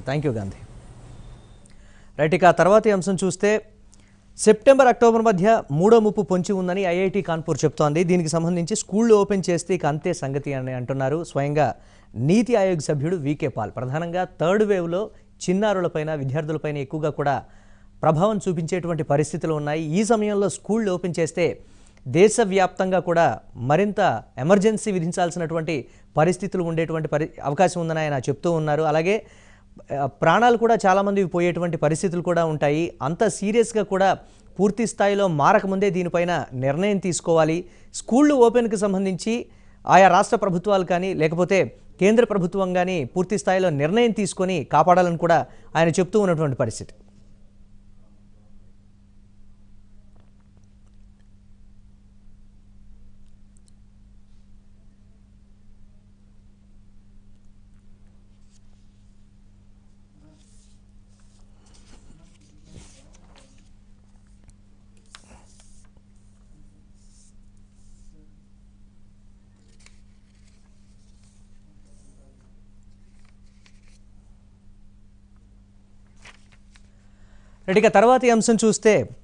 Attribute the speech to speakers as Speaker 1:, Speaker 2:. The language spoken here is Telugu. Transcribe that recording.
Speaker 1: థ్యాంక్ యూ గాంధీ రైట్ ఇక తర్వాతి అంశం చూస్తే సెప్టెంబర్ అక్టోబర్ మధ్య మూడో ముప్పు పొంచి ఉందని ఐఐటి కాన్పూర్ చెప్తోంది దీనికి సంబంధించి స్కూళ్ళు ఓపెన్ చేస్తే ఇక అంతే సంగతి అని అంటున్నారు స్వయంగా నీతి ఆయోగ్ సభ్యుడు వికే పాల్ ప్రధానంగా థర్డ్ వేవ్లో చిన్నారులపైన విద్యార్థులపైన ఎక్కువగా కూడా ప్రభావం చూపించేటువంటి పరిస్థితులు ఉన్నాయి ఈ సమయంలో స్కూళ్ళు ఓపెన్ చేస్తే దేశవ్యాప్తంగా కూడా మరింత ఎమర్జెన్సీ విధించాల్సినటువంటి పరిస్థితులు ఉండేటువంటి పరి అవకాశం ఉందని ఆయన చెప్తూ ఉన్నారు అలాగే ఆ, ప్రాణాలు కూడా చాలామంది పోయేటువంటి పరిస్థితులు కూడా ఉంటాయి అంత సీరియస్గా కూడా పూర్తి స్థాయిలో మారకముందే దీనిపైన నిర్ణయం తీసుకోవాలి స్కూళ్ళు ఓపెన్కి సంబంధించి ఆయా రాష్ట్ర ప్రభుత్వాలు కానీ లేకపోతే కేంద్ర ప్రభుత్వం కానీ పూర్తి స్థాయిలో నిర్ణయం తీసుకొని కాపాడాలని కూడా ఆయన చెప్తూ ఉన్నటువంటి పరిస్థితి రైట్ ఇక తర్వాతి అంశం చూస్తే